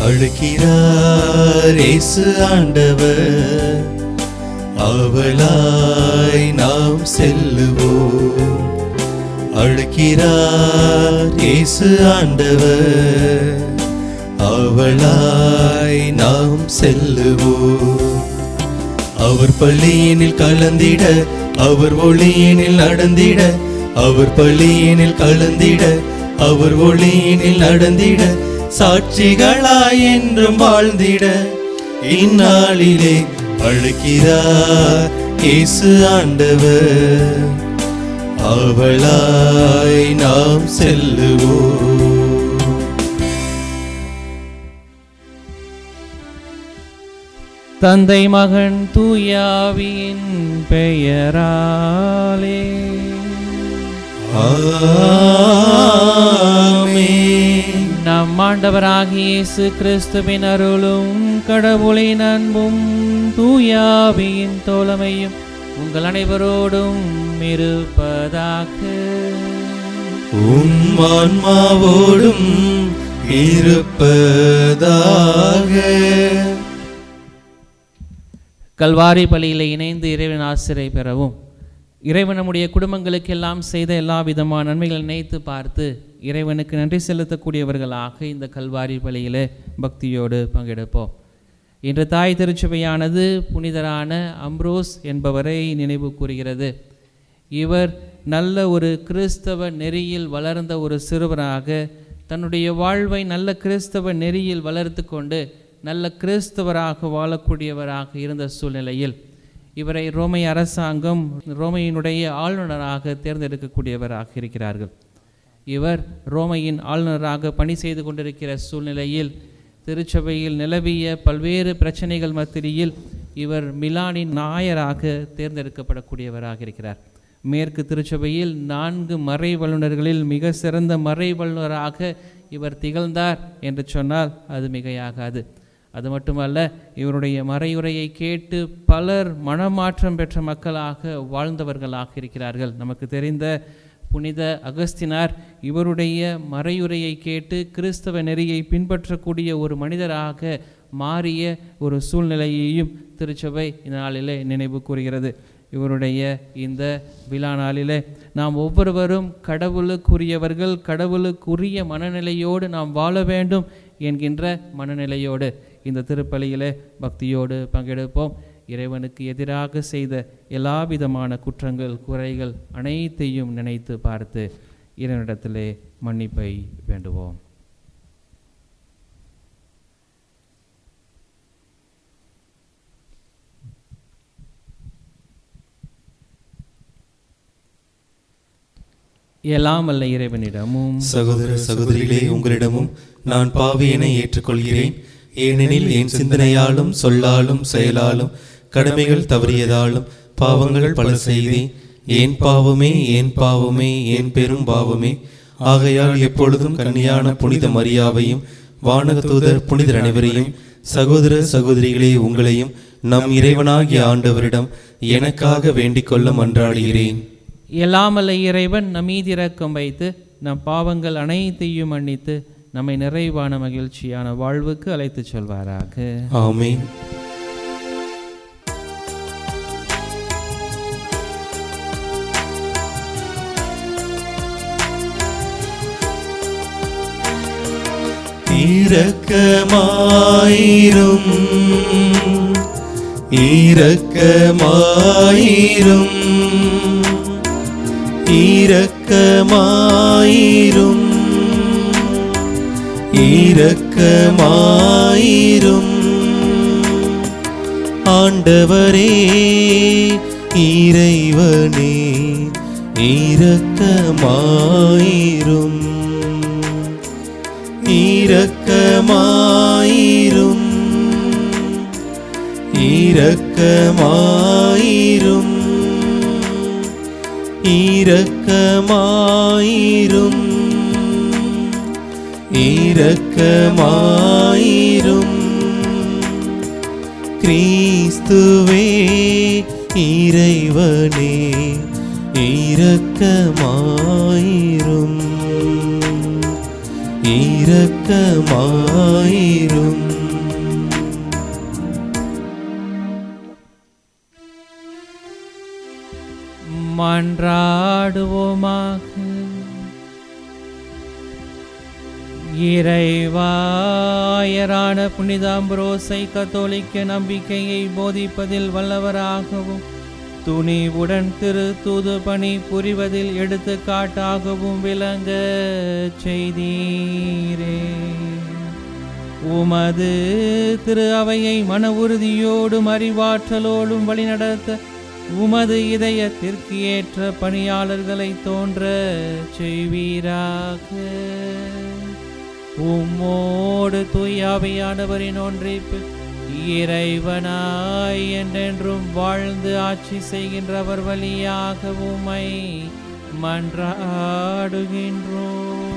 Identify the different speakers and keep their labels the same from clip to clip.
Speaker 1: அழைக்கிறார் இயேசு ஆண்டவர் அவளாய் நாம் செல்லுவோம் அழைக்கிறார் இயேசு ஆண்டவர் அவளாய் நாம் செல்லுவோம் அவர் பள்ளியினில் கலந்திட அவர் ஒளியினில் நடந்திட அவர் பள்ளியினில் கலந்திட அவர் ஒளியினில் நடந்திட சாட்சிகளாய் என்றும் வாழ்ந்திட இந்நாளிலே அழைக்கிறார் இயேசு ஆண்டவர் அவளாய் நாம் செல்லுவோம்
Speaker 2: தந்தை மகன் தூயாவியின் பெயராலே
Speaker 1: ஆமென்.
Speaker 2: நம் ஆண்டவராகிய இயேசு கிறிஸ்துவின் அருளும் கடவுளின் அன்பும் தூயாவியின் தோழமையும் உங்கள் அனைவரோடும் இருப்பதாக
Speaker 1: உம் ஆன்மாவோடும் இருப்பதாக
Speaker 2: கல்வாரி பலியில் இணைந்து இறைவன் ஆசிரியை பெறவும் இறைவன் நம்முடைய குடும்பங்களுக்கெல்லாம் செய்த எல்லா விதமான நன்மைகளை நினைத்து பார்த்து இறைவனுக்கு நன்றி செலுத்தக்கூடியவர்களாக இந்த கல்வாரி பலியிலே பக்தியோடு பங்கெடுப்போம் இன்று தாய் திருச்சபையானது புனிதரான அம்ப்ரோஸ் என்பவரை நினைவு கூறுகிறது இவர் நல்ல ஒரு கிறிஸ்தவ நெறியில் வளர்ந்த ஒரு சிறுவராக தன்னுடைய வாழ்வை நல்ல கிறிஸ்தவ நெறியில் வளர்த்து கொண்டு நல்ல கிறிஸ்தவராக வாழக்கூடியவராக இருந்த சூழ்நிலையில் இவரை ரோமை அரசாங்கம் ரோமையினுடைய ஆளுநராக தேர்ந்தெடுக்கக்கூடியவராக இருக்கிறார்கள் இவர் ரோமையின் ஆளுநராக பணி செய்து கொண்டிருக்கிற சூழ்நிலையில் திருச்சபையில் நிலவிய பல்வேறு பிரச்சனைகள் மத்தியில் இவர் மிலானின் நாயராக தேர்ந்தெடுக்கப்படக்கூடியவராக இருக்கிறார் மேற்கு திருச்சபையில் நான்கு மறை வல்லுநர்களில் மிக சிறந்த மறை வல்லுநராக இவர் திகழ்ந்தார் என்று சொன்னால் அது மிகையாகாது அது மட்டுமல்ல இவருடைய மறையுரையை கேட்டு பலர் மனமாற்றம் பெற்ற மக்களாக வாழ்ந்தவர்களாக இருக்கிறார்கள் நமக்கு தெரிந்த புனித அகஸ்தினார் இவருடைய மறையுரையை கேட்டு கிறிஸ்தவ நெறியை பின்பற்றக்கூடிய ஒரு மனிதராக மாறிய ஒரு சூழ்நிலையையும் திருச்சபை இந்த நாளிலே நினைவு கூறுகிறது இவருடைய இந்த விழா நாளிலே நாம் ஒவ்வொருவரும் கடவுளுக்குரியவர்கள் கடவுளுக்குரிய மனநிலையோடு நாம் வாழ வேண்டும் என்கின்ற மனநிலையோடு இந்த திருப்பலியிலே பக்தியோடு பங்கெடுப்போம் இறைவனுக்கு எதிராக செய்த எல்லா விதமான குற்றங்கள் குறைகள் அனைத்தையும் நினைத்து பார்த்து இறைவனிடத்திலே மன்னிப்பை வேண்டுவோம் எல்லாம் அல்ல இறைவனிடமும்
Speaker 1: சகோதர சகோதரிகளே உங்களிடமும் நான் பாவியனை ஏற்றுக்கொள்கிறேன் ஏனெனில் என் சிந்தனையாலும் சொல்லாலும் செயலாலும் கடமைகள் தவறியதாலும் பாவங்கள் பல செய்தேன் ஏன் பாவமே ஏன் பாவமே ஏன் பெரும் பாவமே ஆகையால் எப்பொழுதும் கன்னியான புனித மரியாவையும் வானக தூதர் புனிதர் அனைவரையும் சகோதர சகோதரிகளே உங்களையும் நம் இறைவனாகிய ஆண்டவரிடம் எனக்காக வேண்டிக் கொள்ள மன்றாடுகிறேன்
Speaker 2: எல்லாமல்ல இறைவன் நம் மீது இரக்கம் வைத்து நம் பாவங்கள் அனைத்தையும் மன்னித்து நம்மை நிறைவான மகிழ்ச்சியான வாழ்வுக்கு அழைத்துச் செல்வாராக
Speaker 1: ஆமென் இரக்கமாயிரும் இரக்கமாயிரும் இரக்கமாயிரும் இரக்கமாயிரும் ஆண்டவரே இறைவனே இரக்கமாயிரும் இரக்கமாயிரும் இரக்கமாயிரும் இரக்கமாயிரும் இரக்கமாயிரும் கிறிஸ்துவே இறைவனே இரக்கமாயிரும் இரக்கமாயிரும்
Speaker 2: மன்றாடுவோமாக இறைவாயரான புனிதாம்பரோசை கத்தோலிக்க நம்பிக்கையை போதிப்பதில் வல்லவராகவும் துணிவுடன் திரு தூது பணி புரிவதில் எடுத்துக்காட்டாகவும் விளங்க செய்தீரே உமது திரு அவையை மன உறுதியோடும் அறிவாற்றலோடும் வழிநடத்த உமது இதயத்திற்கு ஏற்ற பணியாளர்களை தோன்ற செய்வீராக உம்மோடு தூயாவையானவரின் ஒன்றிப்பு இறைவனாய் என்றென்றும் வாழ்ந்து ஆட்சி செய்கின்றவர் வழியாக உமை மன்றாடுகின்றோம்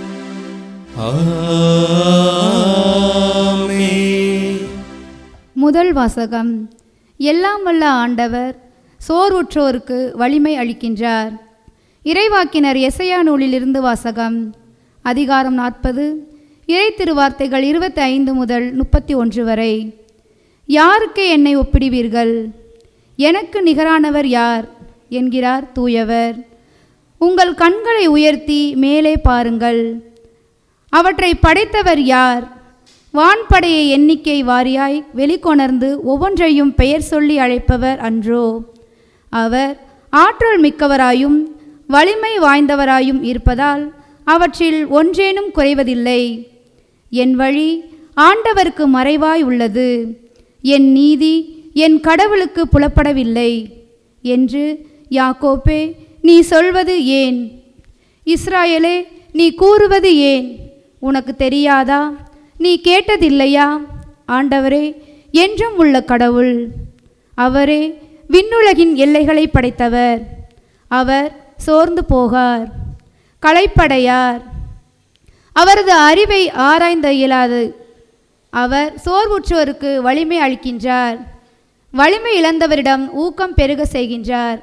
Speaker 1: ஆமென்
Speaker 3: முதல் வாசகம் எல்லாம் வல்ல ஆண்டவர் சோர்வுற்றோருக்கு வலிமை அளிக்கின்றார் இறைவாக்கினர் எசையா நூலிலிருந்து வாசகம் அதிகாரம் நாற்பது இறை திருவார்த்தைகள் இருபத்தி ஐந்து முதல் முப்பத்தி ஒன்று வரை யாருக்கு என்னை ஒப்பிடுவீர்கள் எனக்கு நிகரானவர் யார் என்கிறார் தூயவர் உங்கள் கண்களை உயர்த்தி மேலே பாருங்கள் அவற்றை படைத்தவர் யார் வான்படையை எண்ணிக்கை வாரியாய் வெளிக்கொணர்ந்து ஒவ்வொன்றையும் பெயர் சொல்லி அழைப்பவர் அன்றோ அவர் ஆற்றல் மிக்கவராயும் வலிமை வாய்ந்தவராயும் இருப்பதால் அவற்றில் ஒன்றேனும் குறைவதில்லை என் வழி ஆண்டவருக்கு மறைவாய் உள்ளது என் நீதி என் கடவுளுக்கு புலப்படவில்லை என்று யாக்கோப்பே நீ சொல்வது ஏன் இஸ்ராயேலே நீ கூறுவது ஏன் உனக்கு தெரியாதா நீ கேட்டதில்லையா ஆண்டவரே என்றும் உள்ள கடவுள் அவரே விண்ணுலகின் எல்லைகளை படைத்தவர் அவர் சோர்ந்து போகார் களைப்படையார் அவரது அறிவை ஆராய்ந்த இயலாது அவர் சோர்வுற்றோருக்கு வலிமை அளிக்கின்றார் வலிமை இழந்தவரிடம் ஊக்கம் பெருக செய்கின்றார்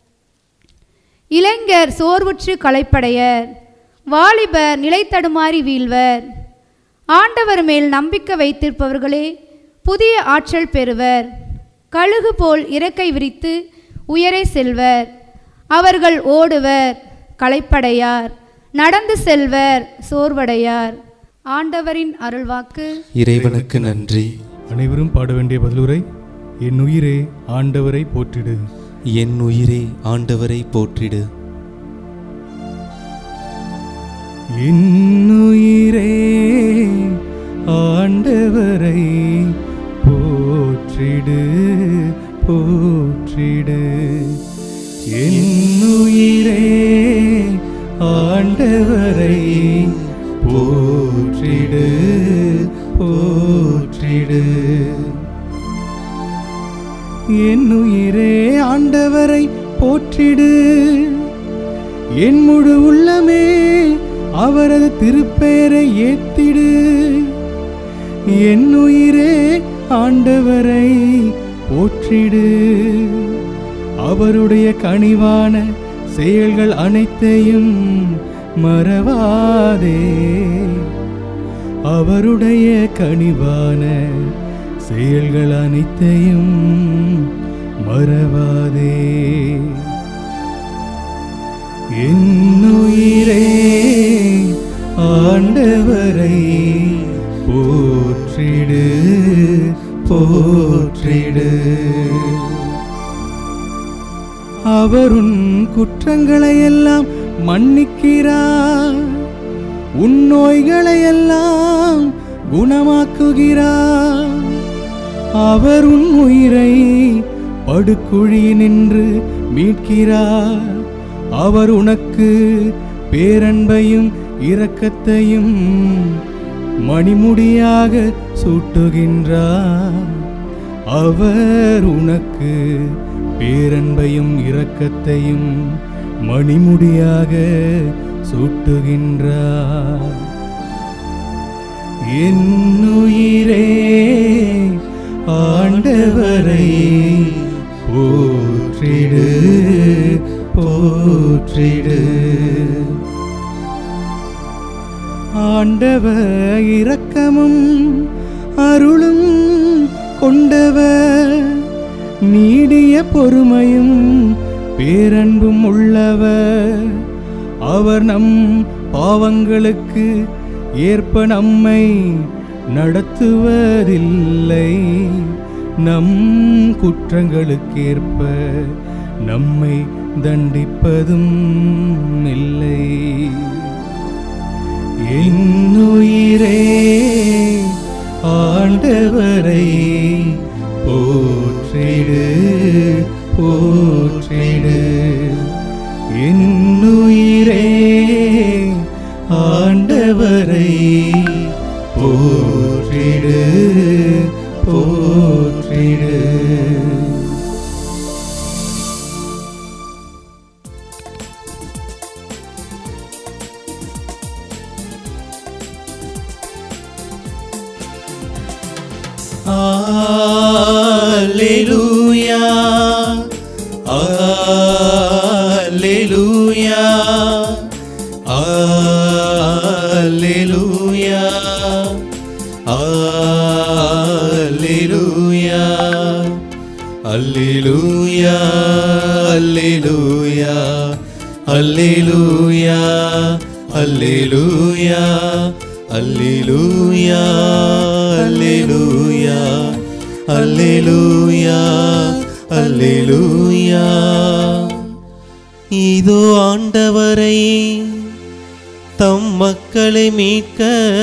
Speaker 3: இளைஞர் சோர்வுற்று களைப்படையர் வாலிபர் நிலைத்தடுமாறி வீழ்வர் ஆண்டவர் மேல் நம்பிக்கை வைத்திருப்பவர்களே புதிய ஆற்றல் பெறுவர் கழுகு போல் இறக்கை விரித்து உயரே செல்வர் அவர்கள் ஓடுவர் களைப்படையார் நடந்து செல்வர் சோர்வடையார் ஆண்டவரின் அருள்வாக்கு
Speaker 1: இறைவனுக்கு நன்றி
Speaker 4: அனைவரும் பாட வேண்டிய பதிலுரை என் உயிரே ஆண்டவரை போற்றிடு
Speaker 1: என் உயிரே ஆண்டவரை போற்றிடு
Speaker 4: என் உயிரே ஆண்டவரை போற்றிடு போற்றிடு என் உயிரே ஆண்டவரை போற்றிடு போற்றிடு என் உயிரே ஆண்டவரை போற்றிடு என் முழு உள்ளமே அவரது திருப்பெயரை ஏத்திடு என் உயிரே ஆண்டவரை போற்றிடு அவருடைய கனிவான செயல்கள் அனைத்தையும் மறவாதே அவருடைய கனிவான செயல்கள் அனைத்தையும் மறவாதே என்னுயிரே ஆண்டவரை போற்றிடு போற்றிடு அவர் உன் குற்றங்களை எல்லாம் மன்னிக்கிறார் உன் நோய்களை எல்லாம் குணமாக்குகிறார் அவர் உன் உயிரை படுகுழியினின்று மீட்கிறார் அவர் உனக்கு பேரன்பையும் இரக்கத்தையும் மணிமுடியாக சூட்டுகின்றார் அவர் உனக்கு பேரன்பையும் இரக்கத்தையும் மணிமுடியாக சூட்டுகின்றார் என்னுயிரே ஆண்டவரை போற்றிடு போற்றிடு ஆண்டவர் இரக்கமும் அருளும் கொண்டவர் நீடிய பொறுமையும் பேரன்பும் உள்ளவர் அவர் நம் பாவங்களுக்கு ஏற்ப நம்மை நடத்துவதில்லை நம் குற்றங்களுக்கேற்ப நம்மை தண்டிப்பதும் இல்லை என்னுயிரே ஆண்டவரை போற்றிடு போற்றிடு என்னுயிரே ஆண்டவரை போற்றிடு போற்றிடு
Speaker 1: Alleluia. Alleluia. Alleluia. Alleluia. Alleluia. Alleluia. Alleluia. Alleluia. Alleluia. Alleluia. அல்லேலூயா அல்லேலூயா இதோ ஆண்டவரை தம் மக்களை மீட்க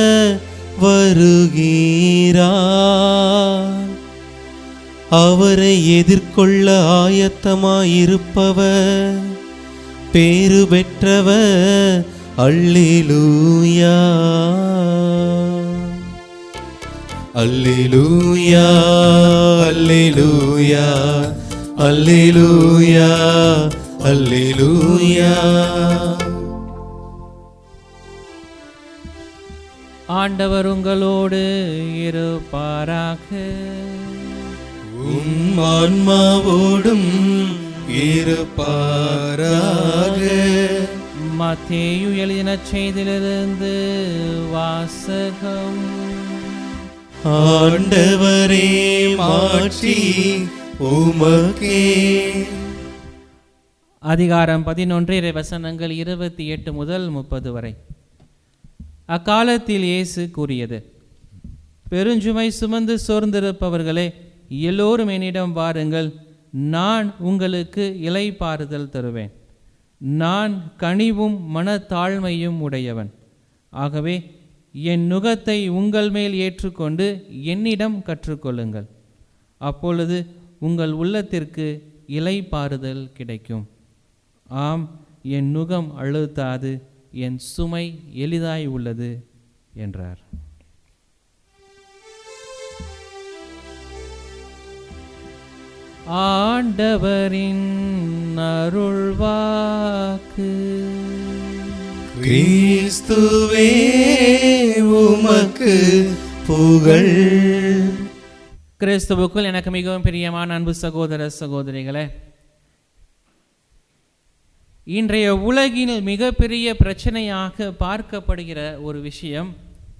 Speaker 1: வருகிறார் அவரை எதிர்கொள்ள ஆயத்தமாயிருப்பவர் பேறு பெற்றவர் அல்லேலூயா அல்லேலூயா அல்லேலூயா அல்லேலூயா அல்லேலூயா
Speaker 2: ஆண்டவர் உங்களோடு இருப்பாராக
Speaker 1: உம் ஆன்மாவோடும் இருப்பாராக
Speaker 2: மத்தேயு எழுதின செய்திலிருந்து வாசகம்
Speaker 1: ஆண்டவரே மாற்றி உமக்கே
Speaker 2: அதிகாரம் பதினொன்று இறை வசனங்கள் இருபத்தி எட்டு முதல் முப்பது வரை அக்காலத்தில் இயேசு கூறியது பெருஞ்சுமை சுமந்து சோர்ந்திருப்பவர்களே எல்லோரும் என்னிடம் வாருங்கள் நான் உங்களுக்கு இலைப்பாறுதல் தருவேன் நான் கனிவும் மனத்தாழ்மையும் உடையவன் ஆகவே என் நுகத்தை உங்கள் மேல் ஏற்றுக்கொண்டு என்னிடம் கற்றுக்கொள்ளுங்கள் அப்பொழுது உங்கள் உள்ளத்திற்கு இலைப்பாறுதல் கிடைக்கும் ஆம் என் நுகம் அழுத்தாது என் சுமை எளிதாய் உள்ளது என்றார் ஆண்டவரின் அருள்வாக்கு
Speaker 1: கிறிஸ்துவே உமக்கு புகழ்
Speaker 2: கிறிஸ்துவுக்குள் எனக்கு மிகவும் பிரியமான அன்பு சகோதர சகோதரிகளே இன்றைய உலகில் மிகப்பெரிய பிரச்சனையாக பார்க்கப்படுகிற ஒரு விஷயம்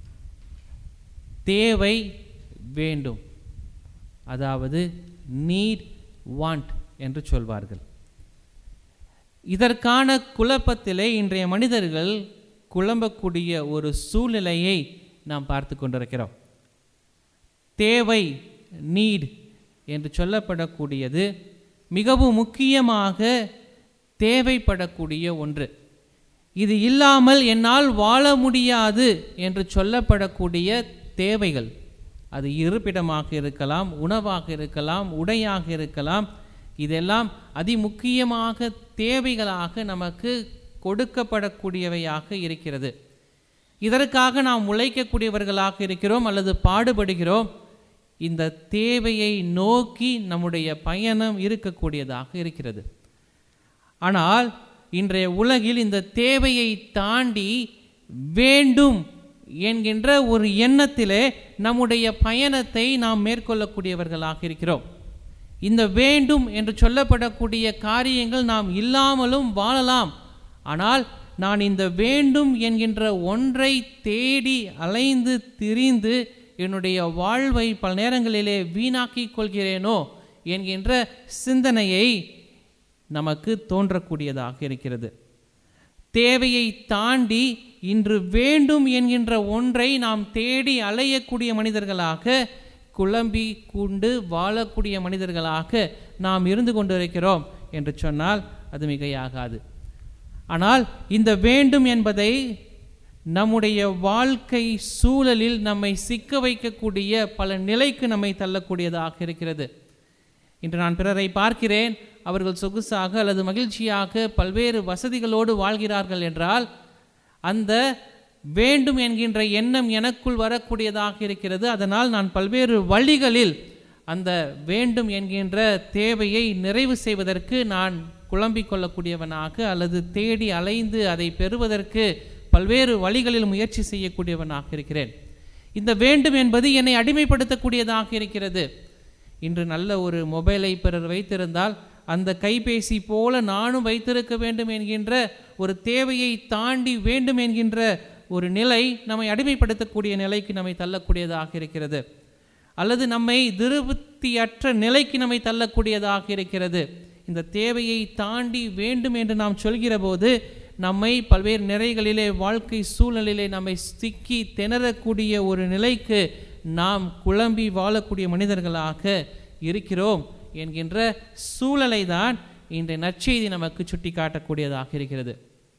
Speaker 2: தேவை வேண்டும் அதாவது நீட் வாண்ட் என்று சொல்வார்கள் இதற்கான குழப்பத்திலே இன்றைய மனிதர்கள் குழம்பக்கூடிய ஒரு சூழ்நிலையை நாம் பார்த்து கொண்டிருக்கிறோம் தேவை நீட் என்று சொல்லப்படக்கூடியது மிகவும் முக்கியமாக தேவைப்படக்கூடிய ஒன்று இது இல்லாமல் என்னால் வாழ முடியாது என்று சொல்லப்படக்கூடிய தேவைகள் அது இருப்பிடமாக இருக்கலாம் உணவாக இருக்கலாம் உடையாக இருக்கலாம் இதெல்லாம் அதிமுக்கியமாக தேவைகளாக நமக்கு கொடுக்கப்படக்கூடியவையாக இருக்கிறது இதற்காக நாம் உழைக்கக்கூடியவர்களாக இருக்கிறோம் அல்லது பாடுபடுகிறோம் இந்த தேவையை நோக்கி நம்முடைய பயணம் இருக்கக்கூடியதாக இருக்கிறது ஆனால் இன்றைய உலகில் இந்த தேவையை தாண்டி வேண்டும் என்கின்ற ஒரு எண்ணத்திலே நம்முடைய பயணத்தை நாம் மேற்கொள்ளக்கூடியவர்களாக இருக்கிறோம் இந்த வேண்டும் என்று சொல்லப்படக்கூடிய காரியங்கள் நாம் இல்லாமலும் வாழலாம் ஆனால் நான் இந்த வேண்டும் என்கின்ற ஒன்றை தேடி அலைந்து திரிந்து என்னுடைய வாழ்வை பல நேரங்களிலே வீணாக்கிக் கொள்கிறேனோ என்கின்ற சிந்தனையை நமக்கு தோன்றக்கூடியதாக இருக்கிறது தேவையை தாண்டி இன்று வேண்டும் என்கின்ற ஒன்றை நாம் தேடி அலையக்கூடிய மனிதர்களாக குழம்பி கொண்டு வாழக்கூடிய மனிதர்களாக நாம் இருந்து கொண்டிருக்கிறோம் என்று சொன்னால் அது மிகையாகாது ஆனால் இந்த வேண்டும் என்பதை நம்முடைய வாழ்க்கை சூழலில் நம்மை சிக்க வைக்கக்கூடிய பல நிலைக்கு நம்மை தள்ளக்கூடியதாக இருக்கிறது இன்று நான் பிறரை பார்க்கிறேன் அவர்கள் சொகுசாக அல்லது மகிழ்ச்சியாக பல்வேறு வசதிகளோடு வாழ்கிறார்கள் என்றால் அந்த வேண்டும் என்கின்ற எண்ணம் எனக்குள் வரக்கூடியதாக இருக்கிறது அதனால் நான் பல்வேறு வழிகளில் அந்த வேண்டும் என்கின்ற தேவையை நிறைவு செய்வதற்கு நான் குழம்பிக் கொள்ளக்கூடியவனாக அல்லது தேடி அலைந்து அதை பெறுவதற்கு பல்வேறு வழிகளில் முயற்சி செய்யக்கூடியவனாக இருக்கிறேன் இந்த வேண்டும் என்பது என்னை அடிமைப்படுத்தக்கூடியதாக இருக்கிறது இன்று நல்ல ஒரு மொபைலை பிறர் வைத்திருந்தால் அந்த கைபேசி போல நானும் வைத்திருக்க வேண்டும் என்கின்ற ஒரு தேவையை தாண்டி வேண்டும் என்கின்ற ஒரு நிலை நம்மை அடிமைப்படுத்தக்கூடிய நிலைக்கு நம்மை தள்ளக்கூடியதாக இருக்கிறது அல்லது நம்மை திருப்தியற்ற நிலைக்கு நம்மை தள்ளக்கூடியதாக இருக்கிறது இந்த தேவையை தாண்டி வேண்டும் என்று நாம் சொல்கிற போது நம்மை பல்வேறு நிறைகளிலே வாழ்க்கை சூழ்நிலையிலே நம்மை சிக்கி திணறக்கூடிய ஒரு நிலைக்கு நாம் குழம்பி வாழக்கூடிய மனிதர்களாக இருக்கிறோம் என்கின்ற சூழலை தான் இன்றைய நற்செய்தி நமக்கு சுட்டி காட்டக்கூடியதாக இருக்கிறது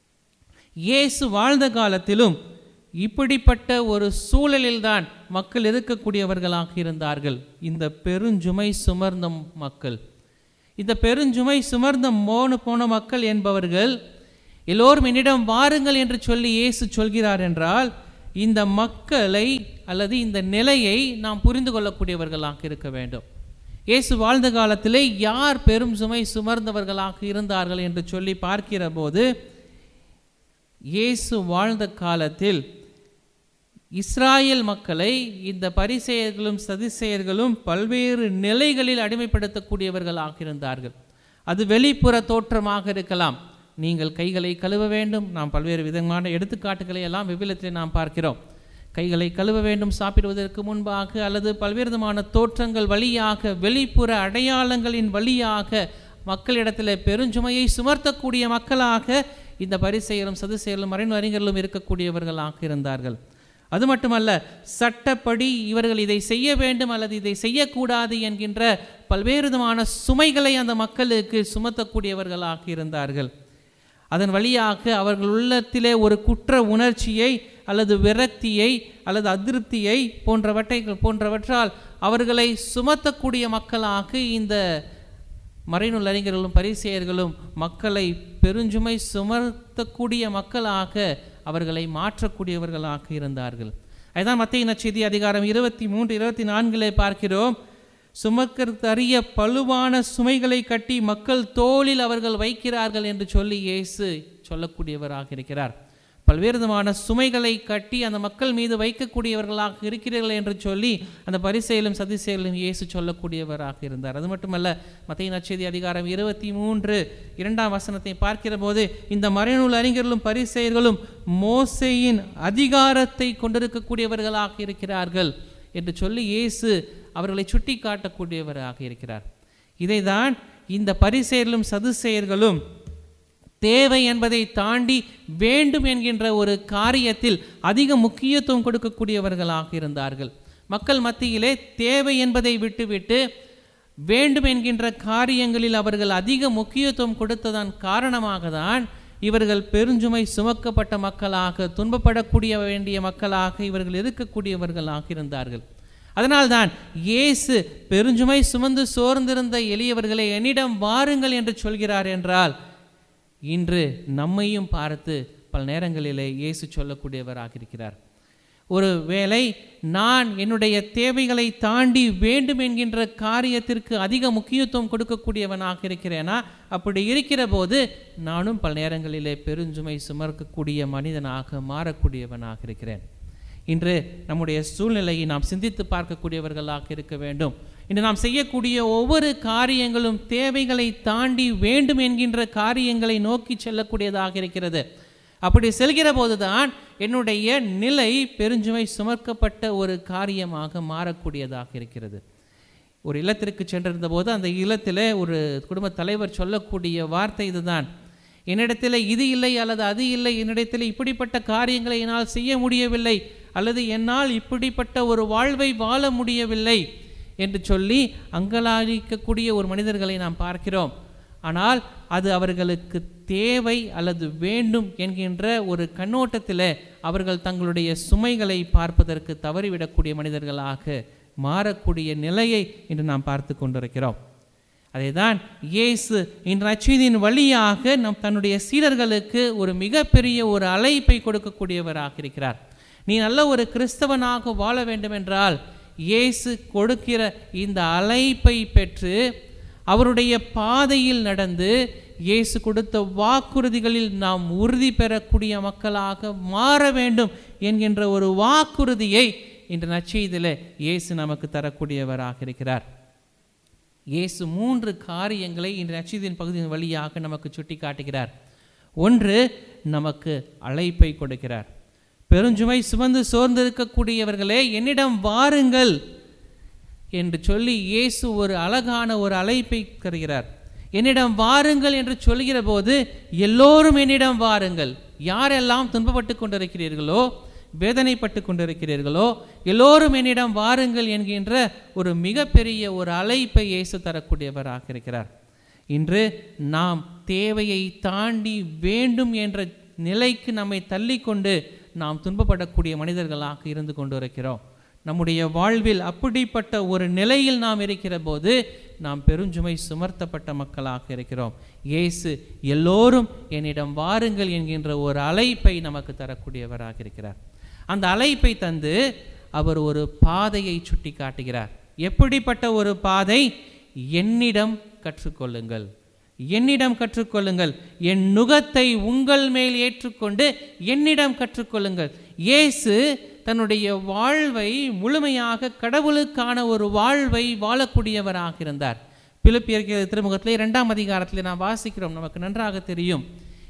Speaker 2: இயேசு வாழ்ந்த காலத்திலும் இப்படிப்பட்ட ஒரு சூழலில்தான் மக்கள் இருக்கக்கூடியவர்களாக இருந்தார்கள் இந்த பெருஞ்சுமை சுமர்ந்த மக்கள் இந்த பெருஞ்சுமை சுமர்ந்த மோனு போன மக்கள் என்பவர்கள் எல்லோரும் என்னிடம் வாருங்கள் என்று சொல்லி இயேசு சொல்கிறார் என்றால் இந்த மக்களை அல்லது இந்த நிலையை நாம் புரிந்து கொள்ளக்கூடியவர்களாக இருக்க வேண்டும் இயேசு வாழ்ந்த காலத்திலே யார் பெரும் சுமை சுமர்ந்தவர்களாக இருந்தார்கள் என்று சொல்லி பார்க்கிற போது இயேசு வாழ்ந்த காலத்தில் இஸ்ராயேல் மக்களை இந்த பரிசெயர்களும் சதிசெயர்களும் பல்வேறு நிலைகளில் அடிமைப்படுத்தக்கூடியவர்களாக இருந்தார்கள் அது வெளிப்புற தோற்றமாக இருக்கலாம் நீங்கள் கைகளை கழுவ வேண்டும் நாம் பல்வேறு விதமான எடுத்துக்காட்டுகளை எல்லாம் விவிலத்தில் நாம் பார்க்கிறோம் கைகளை கழுவ வேண்டும் சாப்பிடுவதற்கு முன்பாக அல்லது பல்வேறு விதமான தோற்றங்கள் வழியாக வெளிப்புற அடையாளங்களின் வழியாக மக்களிடத்தில் பெருஞ்சுமையை சுமர்த்தக்கூடிய மக்களாக இந்த பரிசெயலும் சதுசெயலும் மறைவு அறிஞர்களும் இருக்கக்கூடியவர்களாக இருந்தார்கள் அது மட்டுமல்ல சட்டப்படி இவர்கள் இதை செய்ய வேண்டும் அல்லது இதை செய்யக்கூடாது என்கின்ற பல்வேறு விதமான சுமைகளை அந்த மக்களுக்கு சுமத்தக்கூடியவர்களாக இருந்தார்கள் அதன் வழியாக அவர்கள் உள்ளத்திலே ஒரு குற்ற உணர்ச்சியை அல்லது விரக்தியை அல்லது அதிருப்தியை போன்றவற்றை போன்றவற்றால் அவர்களை சுமத்தக்கூடிய மக்களாக இந்த மறைநூல் அறிஞர்களும் பரிசெயர்களும் மக்களை பெருஞ்சுமை சுமர்த்தக்கூடிய மக்களாக அவர்களை மாற்றக்கூடியவர்களாக இருந்தார்கள் அதுதான் மத்திய நச்செய்தி அதிகாரம் இருபத்தி மூன்று இருபத்தி நான்கிலே பார்க்கிறோம் சுமக்கற்கரிய பழுவான சுமைகளை கட்டி மக்கள் தோளில் அவர்கள் வைக்கிறார்கள் என்று சொல்லி இயேசு சொல்லக்கூடியவராக இருக்கிறார் பல்வேறு விதமான சுமைகளை கட்டி அந்த மக்கள் மீது வைக்கக்கூடியவர்களாக இருக்கிறீர்கள் என்று சொல்லி அந்த பரிசெயலும் சதிசெயலும் இயேசு சொல்லக்கூடியவராக இருந்தார் அது மட்டுமல்ல மத்திய நச்செய்தி அதிகாரம் இருபத்தி மூன்று இரண்டாம் வசனத்தை பார்க்கிற போது இந்த மறைநூல் அறிஞர்களும் பரிசெயர்களும் மோசையின் அதிகாரத்தை கொண்டிருக்கக்கூடியவர்களாக இருக்கிறார்கள் என்று சொல்லி இயேசு அவர்களை சுட்டி காட்டக்கூடியவராக இருக்கிறார் இதைதான் இந்த பரிசெயர்களும் சதுசெயர்களும் தேவை என்பதை தாண்டி வேண்டும் என்கின்ற ஒரு காரியத்தில் அதிக முக்கியத்துவம் கொடுக்கக்கூடியவர்களாக இருந்தார்கள் மக்கள் மத்தியிலே தேவை என்பதை விட்டுவிட்டு வேண்டும் என்கின்ற காரியங்களில் அவர்கள் அதிக முக்கியத்துவம் கொடுத்ததன் காரணமாக தான் இவர்கள் பெருஞ்சுமை சுமக்கப்பட்ட மக்களாக துன்பப்படக்கூடிய வேண்டிய மக்களாக இவர்கள் இருக்கக்கூடியவர்களாக இருந்தார்கள் அதனால்தான் இயேசு பெருஞ்சுமை சுமந்து சோர்ந்திருந்த எளியவர்களை என்னிடம் வாருங்கள் என்று சொல்கிறார் என்றால் இன்று நம்மையும் பார்த்து பல நேரங்களிலே இயேசு சொல்லக்கூடியவராக இருக்கிறார் ஒரு வேளை நான் என்னுடைய தேவைகளை தாண்டி வேண்டும் என்கின்ற காரியத்திற்கு அதிக முக்கியத்துவம் கொடுக்கக்கூடியவனாக இருக்கிறேனா அப்படி இருக்கிற போது நானும் பல நேரங்களிலே பெருஞ்சுமை சுமர்க்கக்கூடிய மனிதனாக மாறக்கூடியவனாக இருக்கிறேன் இன்று நம்முடைய சூழ்நிலையை நாம் சிந்தித்து பார்க்கக்கூடியவர்களாக இருக்க வேண்டும் இன்று நாம் செய்யக்கூடிய ஒவ்வொரு காரியங்களும் தேவைகளை தாண்டி வேண்டும் என்கின்ற காரியங்களை நோக்கி செல்லக்கூடியதாக இருக்கிறது அப்படி செல்கிற போதுதான் என்னுடைய நிலை பெருஞ்சுமை சுமர்க்கப்பட்ட ஒரு காரியமாக மாறக்கூடியதாக இருக்கிறது ஒரு இல்லத்திற்கு சென்றிருந்த போது அந்த இல்லத்தில் ஒரு குடும்ப தலைவர் சொல்லக்கூடிய வார்த்தை இதுதான் என்னிடத்தில் இது இல்லை அல்லது அது இல்லை என்னிடத்தில் இப்படிப்பட்ட காரியங்களை என்னால் செய்ய முடியவில்லை அல்லது என்னால் இப்படிப்பட்ட ஒரு வாழ்வை வாழ முடியவில்லை என்று சொல்லி அங்கலாளிக்கக்கூடிய ஒரு மனிதர்களை நாம் பார்க்கிறோம் ஆனால் அது அவர்களுக்கு தேவை அல்லது வேண்டும் என்கின்ற ஒரு கண்ணோட்டத்தில் அவர்கள் தங்களுடைய சுமைகளை பார்ப்பதற்கு தவறிவிடக்கூடிய மனிதர்களாக மாறக்கூடிய நிலையை இன்று நாம் பார்த்து கொண்டிருக்கிறோம் அதைதான் இயேசு இன்று நச்சீதின் வழியாக நம் தன்னுடைய சீடர்களுக்கு ஒரு மிகப்பெரிய ஒரு அழைப்பை கொடுக்கக்கூடியவராக இருக்கிறார் நீ நல்ல ஒரு கிறிஸ்தவனாக வாழ வேண்டுமென்றால் இயேசு கொடுக்கிற இந்த அழைப்பை பெற்று அவருடைய பாதையில் நடந்து இயேசு கொடுத்த வாக்குறுதிகளில் நாம் உறுதி பெறக்கூடிய மக்களாக மாற வேண்டும் என்கின்ற ஒரு வாக்குறுதியை இன்று நச்செய்தியில் இயேசு நமக்கு தரக்கூடியவராக இருக்கிறார் இயேசு மூன்று காரியங்களை இன்று நச்செய்தியின் பகுதியின் வழியாக நமக்கு சுட்டி காட்டுகிறார் ஒன்று நமக்கு அழைப்பை கொடுக்கிறார் பெருஞ்சுமை சுமந்து சோர்ந்திருக்கக்கூடியவர்களே என்னிடம் வாருங்கள் என்று சொல்லி இயேசு ஒரு அழகான ஒரு அழைப்பை தருகிறார் என்னிடம் வாருங்கள் என்று சொல்கிற போது எல்லோரும் என்னிடம் வாருங்கள் யாரெல்லாம் துன்பப்பட்டு கொண்டிருக்கிறீர்களோ வேதனைப்பட்டு கொண்டிருக்கிறீர்களோ எல்லோரும் என்னிடம் வாருங்கள் என்கின்ற ஒரு மிகப்பெரிய ஒரு அழைப்பை இயேசு தரக்கூடியவராக இருக்கிறார் இன்று நாம் தேவையை தாண்டி வேண்டும் என்ற நிலைக்கு நம்மை தள்ளிக்கொண்டு நாம் துன்பப்படக்கூடிய மனிதர்களாக இருந்து கொண்டிருக்கிறோம் நம்முடைய வாழ்வில் அப்படிப்பட்ட ஒரு நிலையில் நாம் இருக்கிற போது நாம் பெருஞ்சுமை சுமர்த்தப்பட்ட மக்களாக இருக்கிறோம் இயேசு எல்லோரும் என்னிடம் வாருங்கள் என்கின்ற ஒரு அழைப்பை நமக்கு தரக்கூடியவராக இருக்கிறார் அந்த அழைப்பை தந்து அவர் ஒரு பாதையை சுட்டி காட்டுகிறார் எப்படிப்பட்ட ஒரு பாதை என்னிடம் கற்றுக்கொள்ளுங்கள் என்னிடம் கற்றுக்கொள்ளுங்கள் என் நுகத்தை உங்கள் மேல் ஏற்றுக்கொண்டு என்னிடம் கற்றுக்கொள்ளுங்கள் இயேசு தன்னுடைய வாழ்வை முழுமையாக கடவுளுக்கான ஒரு வாழ்வை வாழக்கூடியவராக இருந்தார் பிலிப்பியர் திருமுகத்திலே இரண்டாம் அதிகாரத்தில் நாம் வாசிக்கிறோம் நமக்கு நன்றாக தெரியும்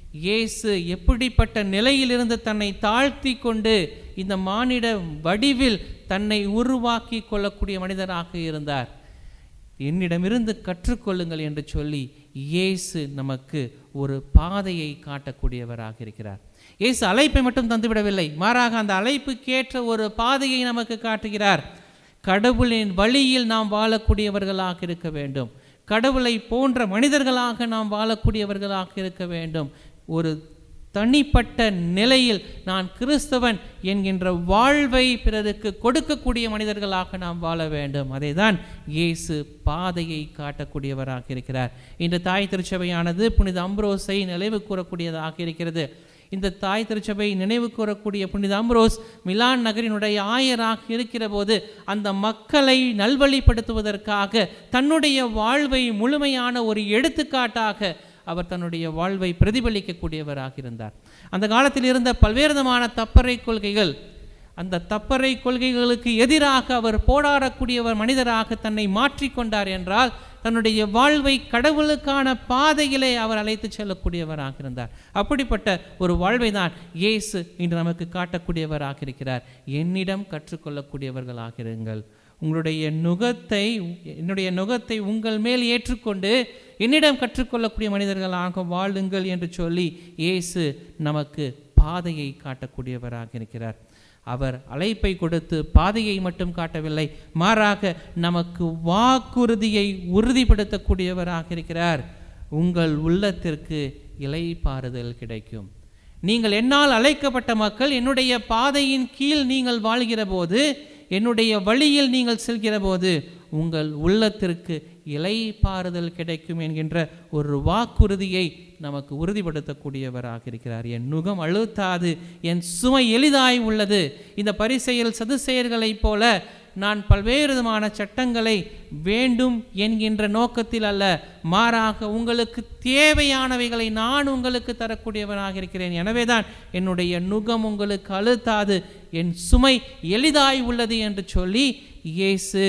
Speaker 2: இயேசு எப்படிப்பட்ட நிலையிலிருந்து தன்னை தாழ்த்தி கொண்டு இந்த மானிட வடிவில் தன்னை உருவாக்கி கொள்ளக்கூடிய மனிதராக இருந்தார் என்னிடமிருந்து கற்றுக்கொள்ளுங்கள் என்று சொல்லி இயேசு நமக்கு ஒரு பாதையை காட்டக்கூடியவராக இருக்கிறார் இயேசு அழைப்பை மட்டும் தந்துவிடவில்லை மாறாக அந்த அழைப்புக்கேற்ற ஒரு பாதையை நமக்கு காட்டுகிறார் கடவுளின் வழியில் நாம் வாழக்கூடியவர்களாக இருக்க வேண்டும் கடவுளை போன்ற மனிதர்களாக நாம் வாழக்கூடியவர்களாக இருக்க வேண்டும் ஒரு தனிப்பட்ட நிலையில் நான் கிறிஸ்தவன் என்கின்ற வாழ்வை பிறருக்கு கொடுக்கக்கூடிய மனிதர்களாக நாம் வாழ வேண்டும் அதை தான் இயேசு பாதையை காட்டக்கூடியவராக இருக்கிறார் இந்த தாய் திருச்சபையானது புனித அம்ரோஸை நினைவு கூறக்கூடியதாக இருக்கிறது இந்த தாய் திருச்சபை நினைவு கூறக்கூடிய புனித அம்ரோஸ் மிலான் நகரினுடைய ஆயராக இருக்கிற போது அந்த மக்களை நல்வழிப்படுத்துவதற்காக தன்னுடைய வாழ்வை முழுமையான ஒரு எடுத்துக்காட்டாக அவர் தன்னுடைய வாழ்வை பிரதிபலிக்கக்கூடியவராக இருந்தார் அந்த காலத்தில் இருந்த பல்வேறு விதமான தப்பறை கொள்கைகள் அந்த தப்பறை கொள்கைகளுக்கு எதிராக அவர் போராடக்கூடியவர் மனிதராக தன்னை மாற்றிக்கொண்டார் என்றால் தன்னுடைய வாழ்வை கடவுளுக்கான பாதையிலே அவர் அழைத்து செல்லக்கூடியவராக இருந்தார் அப்படிப்பட்ட ஒரு வாழ்வை தான் இயேசு இன்று நமக்கு காட்டக்கூடியவராக இருக்கிறார் என்னிடம் கற்றுக்கொள்ளக்கூடியவர்களாக இருங்கள் உங்களுடைய நுகத்தை என்னுடைய நுகத்தை உங்கள் மேல் ஏற்றுக்கொண்டு என்னிடம் கற்றுக்கொள்ளக்கூடிய மனிதர்களாக வாழுங்கள் என்று சொல்லி இயேசு நமக்கு பாதையை காட்டக்கூடியவராக இருக்கிறார் அவர் அழைப்பை கொடுத்து பாதையை மட்டும் காட்டவில்லை மாறாக நமக்கு வாக்குறுதியை உறுதிப்படுத்தக்கூடியவராக இருக்கிறார் உங்கள் உள்ளத்திற்கு இலைப்பாறுதல் கிடைக்கும் நீங்கள் என்னால் அழைக்கப்பட்ட மக்கள் என்னுடைய பாதையின் கீழ் நீங்கள் வாழ்கிற போது என்னுடைய வழியில் நீங்கள் செல்கிற போது உங்கள் உள்ளத்திற்கு இலைப்பாறுதல் கிடைக்கும் என்கின்ற ஒரு வாக்குறுதியை நமக்கு உறுதிப்படுத்தக்கூடியவராக இருக்கிறார் என் நுகம் அழுத்தாது என் சுமை எளிதாய் உள்ளது இந்த பரிசெயல் சதுசெயல்களைப் போல நான் பல்வேறு விதமான சட்டங்களை வேண்டும் என்கின்ற நோக்கத்தில் அல்ல மாறாக உங்களுக்கு தேவையானவைகளை நான் உங்களுக்கு தரக்கூடியவனாக இருக்கிறேன் எனவேதான் என்னுடைய நுகம் உங்களுக்கு அழுத்தாது என் சுமை எளிதாய் உள்ளது என்று சொல்லி இயேசு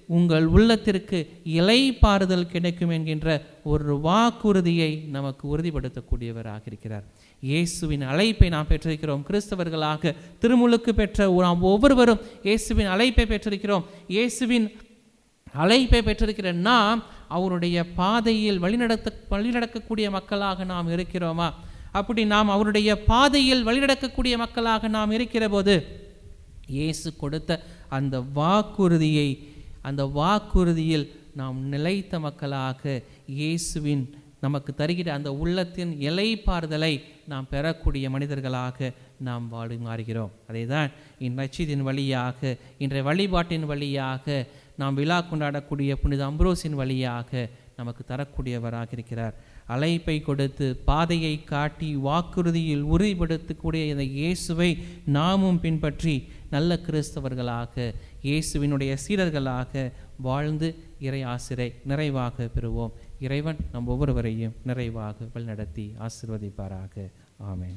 Speaker 2: உங்கள் உள்ளத்திற்கு இலைப்பாறுதல் கிடைக்கும் என்கின்ற ஒரு வாக்குறுதியை நமக்கு உறுதிப்படுத்தக்கூடியவராக இருக்கிறார் இயேசுவின் அழைப்பை நாம் பெற்றிருக்கிறோம் கிறிஸ்தவர்களாக திருமுழுக்கு பெற்ற நாம் ஒவ்வொருவரும் இயேசுவின் அழைப்பை பெற்றிருக்கிறோம் இயேசுவின் அழைப்பை பெற்றிருக்கிற நாம் அவருடைய பாதையில் வழிநடத்த வழிநடக்கக்கூடிய மக்களாக நாம் இருக்கிறோமா அப்படி நாம் அவருடைய பாதையில் வழிநடக்கக்கூடிய மக்களாக நாம் இருக்கிற போது இயேசு கொடுத்த அந்த வாக்குறுதியை அந்த வாக்குறுதியில் நாம் நிலைத்த மக்களாக இயேசுவின் நமக்கு தருகிற அந்த உள்ளத்தின் இலைப்பாறுதலை நாம் பெறக்கூடிய மனிதர்களாக நாம் வாழ மாறுகிறோம் அதை தான் இந்நச்சிதின் வழியாக இன்றைய வழிபாட்டின் வழியாக நாம் விழா கொண்டாடக்கூடிய புனித அம்ப்ரோஸின் வழியாக நமக்கு தரக்கூடியவராக இருக்கிறார் அழைப்பை கொடுத்து பாதையை காட்டி வாக்குறுதியில் உறுதிப்படுத்தக்கூடிய இந்த இயேசுவை நாமும் பின்பற்றி நல்ல கிறிஸ்தவர்களாக இயேசுவினுடைய சீடர்களாக வாழ்ந்து இறை ஆசிரை நிறைவாக பெறுவோம் இறைவன் நம் ஒவ்வொருவரையும் நிறைவாக வழிநடத்தி ஆசிர்வதிப்பாராக ஆமென்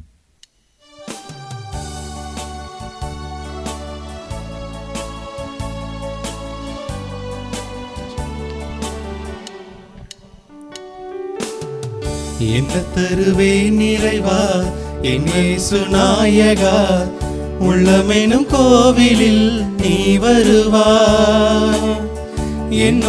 Speaker 1: என்ன தருவேன் நிறைவா என் இயேசு நாயகா உள்ளமெனும் கோவிலில் நீ வருவா என்